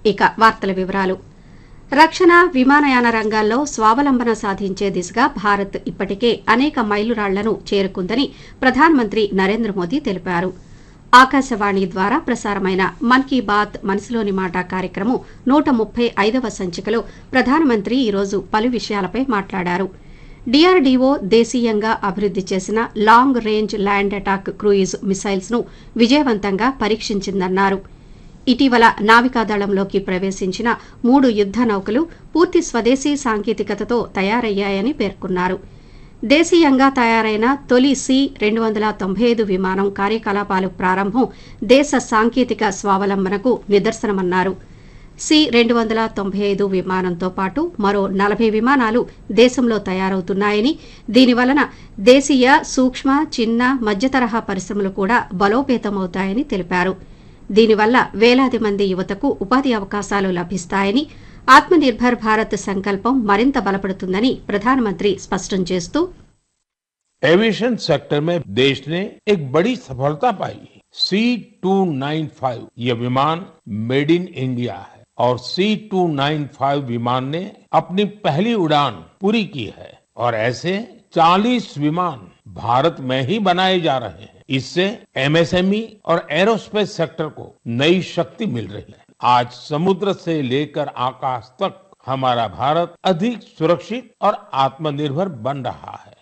ఇక వార్తల వివరాలు రక్షణ విమానయాన రంగాల్లో స్వావలంబన సాధించే దిశగా భారత్ ఇప్పటికే అనేక మైలురాళ్లను చేరుకుందని ప్రధానమంత్రి నరేంద్ర మోదీ తెలిపారు ఆకాశవాణి ద్వారా ప్రసారమైన మన్ కీ బాత్ మనసులోని మాట కార్యక్రమం నూట ముప్పై ఐదవ సంచికలో ప్రధానమంత్రి ఈరోజు పలు విషయాలపై మాట్లాడారు డీఆర్డీఓ దేశీయంగా అభివృద్ది చేసిన long range land attack cruise missiles ను విజయవంతంగా పరీక్షించిందన్నారు ఇటీవల నావికాదళంలోకి ప్రవేశించిన మూడు యుద్ద నౌకలు పూర్తి స్వదేశీ సాంకేతికతతో తయారయ్యాయని పేర్కొన్నారు దేశీయంగా తయారైన తొలి సి రెండు వందల తొంభై ఐదు విమానం కార్యకలాపాలు ప్రారంభం దేశ సాంకేతిక స్వావలంబనకు నిదర్శనమన్నారు సి రెండు వందల తొంభై ఐదు విమానంతో పాటు మరో నలభై విమానాలు దేశంలో తయారవుతున్నాయని దీనివలన దేశీయ సూక్ష్మ చిన్న మధ్యతరహా పరిశ్రమలు కూడా బలోపేతమవుతాయని తెలిపారు దీనివల్ల వేలాది మంది యువతకు ఉపాధి అవకాశాలు లభిస్తాయని ఆత్మనిర్భర్ భారత్ సంకల్పం మరింత బలపడుతుందని ప్రధానమంత్రి స్పష్టం చేస్తూ एविएशन सेक्टर में देश ने एक बड़ी सफलता पाई सी टू नाइन फाइव ये विमान मेड इन इंडिया है और सी टू नाइन फाइव विमान ने अपनी पहली उड़ान पूरी की है और ऐसे 40 विमान भारत में ही बनाए जा रहे हैं इससे एमएसएमई और एरोस्पेस सेक्टर को नई शक्ति मिल रही है आज समुद्र से लेकर आकाश तक हमारा भारत अधिक सुरक्षित और आत्मनिर्भर बन रहा है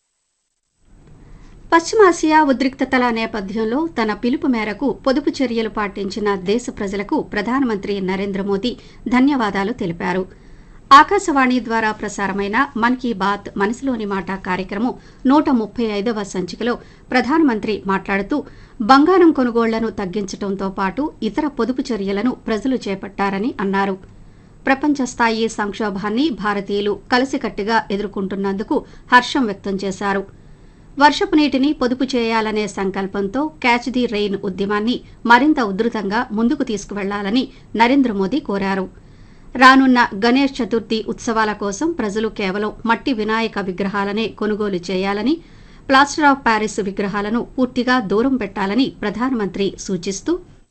పశ్చిమాసియా ఉద్రిక్తతల నేపథ్యంలో తన పిలుపు మేరకు పొదుపు చర్యలు పాటించిన దేశ ప్రజలకు ప్రధానమంత్రి నరేంద్ర మోదీ ధన్యవాదాలు తెలిపారు ఆకాశవాణి ద్వారా ప్రసారమైన మన్ కీ బాత్ మనసులోని మాట కార్యక్రమం నూట ముప్పై ఐదవ సంచికలో ప్రధానమంత్రి మాట్లాడుతూ బంగారం కొనుగోళ్లను తగ్గించడంతో పాటు ఇతర పొదుపు చర్యలను ప్రజలు చేపట్టారని అన్నారు ప్రపంచ స్థాయి సంక్షోభాన్ని భారతీయులు కలిసికట్టుగా ఎదుర్కొంటున్నందుకు హర్షం వ్యక్తం చేశారు వర్షపు నీటిని పొదుపు చేయాలనే సంకల్పంతో క్యాచ్ ది రెయిన్ ఉద్యమాన్ని మరింత ఉధృతంగా ముందుకు తీసుకువెళ్లాలని నరేంద్ర మోదీ కోరారు రానున్న గణేష్ చతుర్థి ఉత్సవాల కోసం ప్రజలు కేవలం మట్టి వినాయక విగ్రహాలనే కొనుగోలు చేయాలని ప్లాస్టర్ ఆఫ్ ప్యారిస్ విగ్రహాలను పూర్తిగా దూరం పెట్టాలని ప్రధానమంత్రి సూచిస్తూ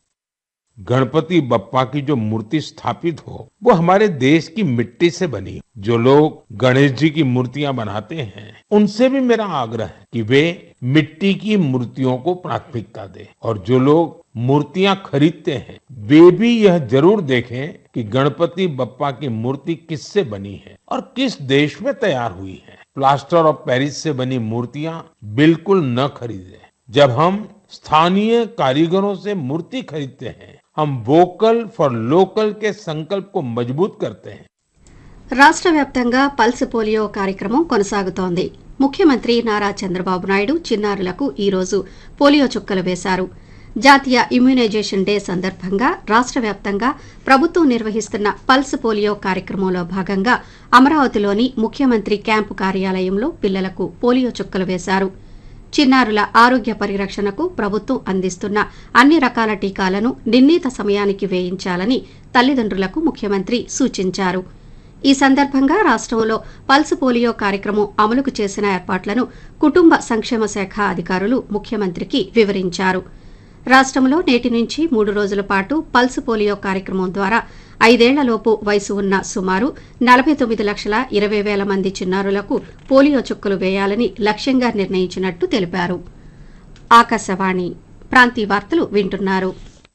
गणपति बप्पा की जो मूर्ति स्थापित हो वो हमारे देश की मिट्टी से बनी हो। जो लोग गणेश जी की मूर्तियां बनाते हैं उनसे भी मेरा आग्रह है कि वे मिट्टी की मूर्तियों को प्राथमिकता दें और जो लोग मूर्तियां खरीदते हैं वे भी यह जरूर देखें कि गणपति बप्पा की मूर्ति किससे बनी है और किस देश में तैयार हुई है प्लास्टर ऑफ पेरिस से बनी मूर्तियां बिल्कुल न खरीदें जब हम स्थानीय कारीगरों से मूर्ति खरीदते हैं हम वोकल फॉर लोकल के संकल्प को मजबूत करते हैं రాష్ట్ర వ్యాప్తంగా పల్స్ పోలియో కార్యక్రమం కొనసాగుతోంది ముఖ్యమంత్రి నారా చంద్రబాబు నాయుడు చిన్నారులకు ఈ రోజు పోలియో చుక్కలు వేశారు జాతీయ ఇమ్యునైజేషన్ డే సందర్భంగా రాష్ట్ర వ్యాప్తంగా ప్రభుత్వం నిర్వహిస్తున్న పల్స్ పోలియో కార్యక్రమంలో భాగంగా అమరావతిలోని ముఖ్యమంత్రి క్యాంపు కార్యాలయంలో పిల్లలకు పోలియో చుక్కలు వేశారు చిన్నారుల ఆరోగ్య పరిరక్షణకు ప్రభుత్వం అందిస్తున్న అన్ని రకాల టీకాలను నిర్ణీత సమయానికి వేయించాలని తల్లిదండ్రులకు ముఖ్యమంత్రి సూచించారు ఈ సందర్భంగా రాష్ట్రంలో పల్స్ పోలియో కార్యక్రమం అమలుకు చేసిన ఏర్పాట్లను కుటుంబ సంక్షేమ శాఖ అధికారులు ముఖ్యమంత్రికి వివరించారు రాష్ట్రంలో నేటి నుంచి మూడు రోజుల పాటు పల్స్ పోలియో కార్యక్రమం ద్వారా ఐదేళ్లలోపు వయసు ఉన్న సుమారు నలభై తొమ్మిది లక్షల ఇరవై వేల మంది చిన్నారులకు పోలియో చుక్కలు వేయాలని లక్ష్యంగా నిర్ణయించినట్టు తెలిపారు ఆకాశవాణి ప్రాంతీయ వార్తలు వింటున్నారు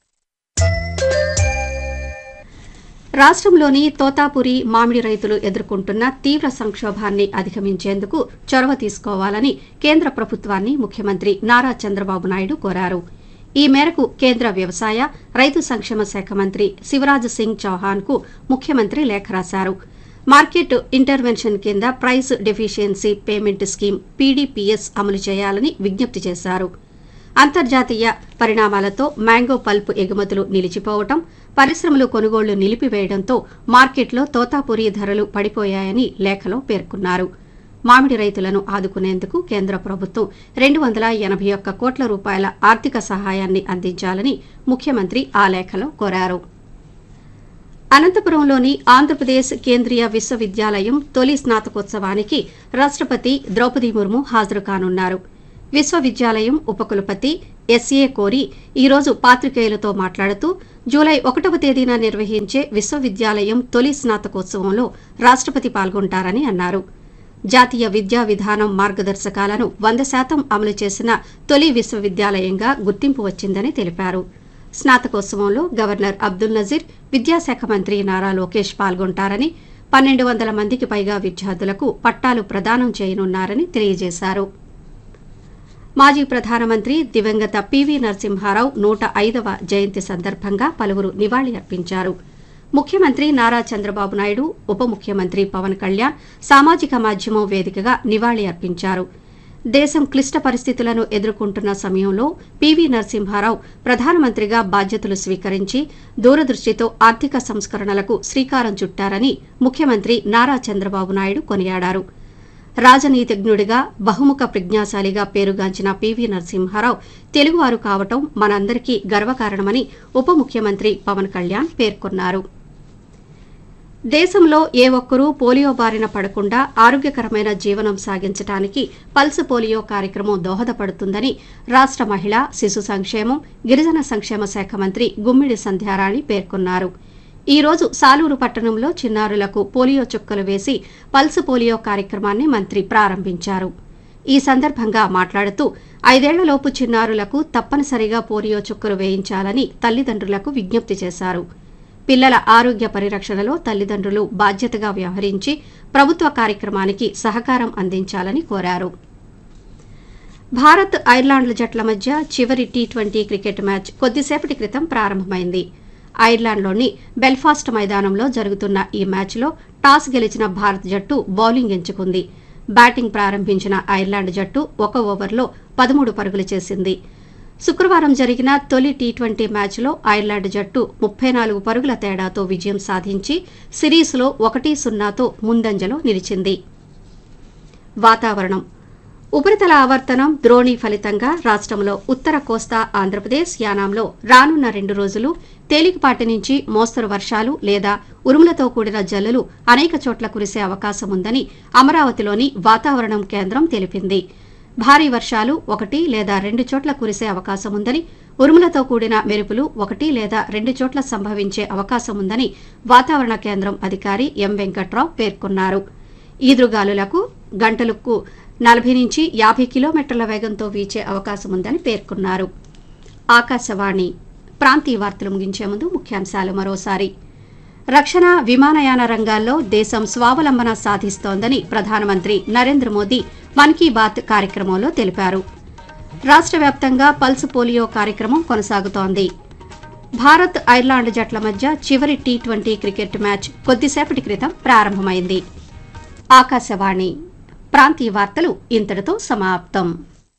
రాష్ట్రంలోని తోతాపురి మామిడి రైతులు ఎదుర్కొంటున్న తీవ్ర సంక్షోభాన్ని అధిగమించేందుకు చొరవ తీసుకోవాలని కేంద్ర ప్రభుత్వాన్ని ముఖ్యమంత్రి నారా చంద్రబాబు నాయుడు కోరారు ఈ మేరకు కేంద్ర వ్యవసాయ రైతు సంక్షేమ శాఖ మంత్రి శివరాజ్ సింగ్ చౌహాన్ కు ముఖ్యమంత్రి లేఖ రాశారు మార్కెట్ ఇంటర్వెన్షన్ కింద price deficiency payment scheme PDPS అమలు చేయాలని విజ్ఞప్తి చేశారు అంతర్జాతీయ పరిణామాలతో మ్యాంగో పల్ప్ ఎగుమతులు నిలిచిపోవటం పరిశ్రమలు కొనుగోళ్లు నిలిపివేయడంతో మార్కెట్లో తోతాపురి ధరలు పడిపోయాయని లేఖలో పేర్కొన్నారు మామిడి రైతులను ఆదుకునేందుకు కేంద్ర ప్రభుత్వం రెండు వందల ఎనభై ఒక్క కోట్ల రూపాయల ఆర్థిక సహాయాన్ని అందించాలని ముఖ్యమంత్రి ఆ లేఖలో కోరారు అనంతపురంలోని ఆంధ్రప్రదేశ్ కేంద్రీయ విశ్వవిద్యాలయం తొలి స్నాతకోత్సవానికి రాష్ట్రపతి ద్రౌపది ముర్ము హాజరు కానున్నారు విశ్వవిద్యాలయం ఉపకులపతి ఎస్ఏ కోరి ఈరోజు పాత్రికేయులతో మాట్లాడుతూ జూలై ఒకటవ తేదీన నిర్వహించే విశ్వవిద్యాలయం తొలి స్నాతకోత్సవంలో రాష్ట్రపతి పాల్గొంటారని అన్నారు జాతీయ విద్యా విధానం మార్గదర్శకాలను వంద శాతం అమలు చేసిన తొలి విశ్వవిద్యాలయంగా గుర్తింపు వచ్చిందని తెలిపారు స్నాతకోత్సవంలో గవర్నర్ అబ్దుల్ నజీర్ విద్యాశాఖ మంత్రి నారా లోకేష్ పాల్గొంటారని పన్నెండు వందల మందికి పైగా విద్యార్థులకు పట్టాలు ప్రదానం చేయనున్నారని తెలియజేశారు మాజీ ప్రధానమంత్రి దివంగత పివి నరసింహారావు నూట ఐదవ జయంతి సందర్భంగా పలువురు నివాళి అర్పించారు ముఖ్యమంత్రి నారా చంద్రబాబు నాయుడు ఉప ముఖ్యమంత్రి పవన్ కళ్యాణ్ సామాజిక మాధ్యమం వేదికగా నివాళి అర్పించారు దేశం క్లిష్ట పరిస్థితులను ఎదుర్కొంటున్న సమయంలో పివి నరసింహారావు ప్రధానమంత్రిగా బాధ్యతలు స్వీకరించి దూరదృష్టితో ఆర్థిక సంస్కరణలకు శ్రీకారం చుట్టారని ముఖ్యమంత్రి నారా చంద్రబాబు నాయుడు కొనియాడారు రాజనీతిజ్ఞుడిగా బహుముఖ ప్రజ్ఞాశాలిగా పేరుగాంచిన పివి నరసింహారావు తెలుగువారు కావటం మనందరికీ గర్వకారణమని ఉప ముఖ్యమంత్రి పవన్ కళ్యాణ్ పేర్కొన్నారు దేశంలో ఏ ఒక్కరూ పోలియో బారిన పడకుండా ఆరోగ్యకరమైన జీవనం సాగించడానికి పల్స్ పోలియో కార్యక్రమం దోహదపడుతుందని రాష్ట మహిళా శిశు సంక్షేమం గిరిజన సంక్షేమ శాఖ మంత్రి గుమ్మిడి సంధ్యారాణి పేర్కొన్నారు ఈ రోజు సాలూరు పట్టణంలో చిన్నారులకు పోలియో చుక్కలు వేసి పల్స్ పోలియో కార్యక్రమాన్ని మంత్రి ప్రారంభించారు ఈ సందర్భంగా మాట్లాడుతూ ఐదేళ్లలోపు చిన్నారులకు తప్పనిసరిగా పోలియో చుక్కలు వేయించాలని తల్లిదండ్రులకు విజ్ఞప్తి చేశారు పిల్లల ఆరోగ్య పరిరక్షణలో తల్లిదండ్రులు బాధ్యతగా వ్యవహరించి ప్రభుత్వ కార్యక్రమానికి సహకారం అందించాలని కోరారు భారత్ ఐర్లాండ్ల జట్ల మధ్య చివరి టీ ట్వంటీ క్రికెట్ మ్యాచ్ కొద్దిసేపటి క్రితం ప్రారంభమైంది ఐర్లాండ్లోని బెల్ఫాస్ట్ మైదానంలో జరుగుతున్న ఈ మ్యాచ్లో టాస్ గెలిచిన భారత్ జట్టు బౌలింగ్ ఎంచుకుంది బ్యాటింగ్ ప్రారంభించిన ఐర్లాండ్ జట్టు ఒక ఓవర్లో పదమూడు పరుగులు చేసింది శుక్రవారం జరిగిన తొలి టీ ట్వంటీ మ్యాచ్లో ఐర్లాండ్ జట్టు ముప్పై నాలుగు పరుగుల తేడాతో విజయం సాధించి సిరీస్లో ఒకటి సున్నాతో ముందంజలో నిలిచింది వాతావరణం ఉపరితల ఆవర్తనం ద్రోణి ఫలితంగా రాష్ట్రంలో ఉత్తర కోస్తా ఆంధ్రప్రదేశ్ యానాంలో రానున్న రెండు రోజులు తేలికపాటి నుంచి మోస్తరు వర్షాలు లేదా ఉరుములతో కూడిన జల్లులు అనేక చోట్ల కురిసే అవకాశం ఉందని అమరావతిలోని వాతావరణం కేంద్రం తెలిపింది భారీ వర్షాలు ఒకటి లేదా రెండు చోట్ల కురిసే అవకాశం ఉందని ఉరుములతో కూడిన మెరుపులు ఒకటి లేదా రెండు చోట్ల సంభవించే అవకాశం ఉందని వాతావరణ కేంద్రం అధికారి ఎం వెంకట్రావు పేర్కొన్నారు ఈదురుగాలులకు గంటలకు నలభై నుంచి యాభై కిలోమీటర్ల వేగంతో వీచే అవకాశం ఉందని పేర్కొన్నారు ఆకాశవాణి ప్రాంతీయ వార్తలు ముగించే ముందు ముఖ్యాంశాలు మరోసారి రక్షణ విమానయాన రంగాల్లో దేశం స్వావలంబన సాధిస్తోందని ప్రధానమంత్రి నరేంద్ర మోదీ మన్ కీ బాత్ కార్యక్రమంలో తెలిపారు రాష్ట్ర వ్యాప్తంగా పల్స్ పోలియో కార్యక్రమం కొనసాగుతోంది భారత్ ఐర్లాండ్ జట్ల మధ్య చివరి టీ ట్వంటీ క్రికెట్ మ్యాచ్ కొద్దిసేపటి క్రితం ప్రారంభమైంది ఆకాశవాణి ప్రాంతీయ వార్తలు ఇంతటితో సమాప్తం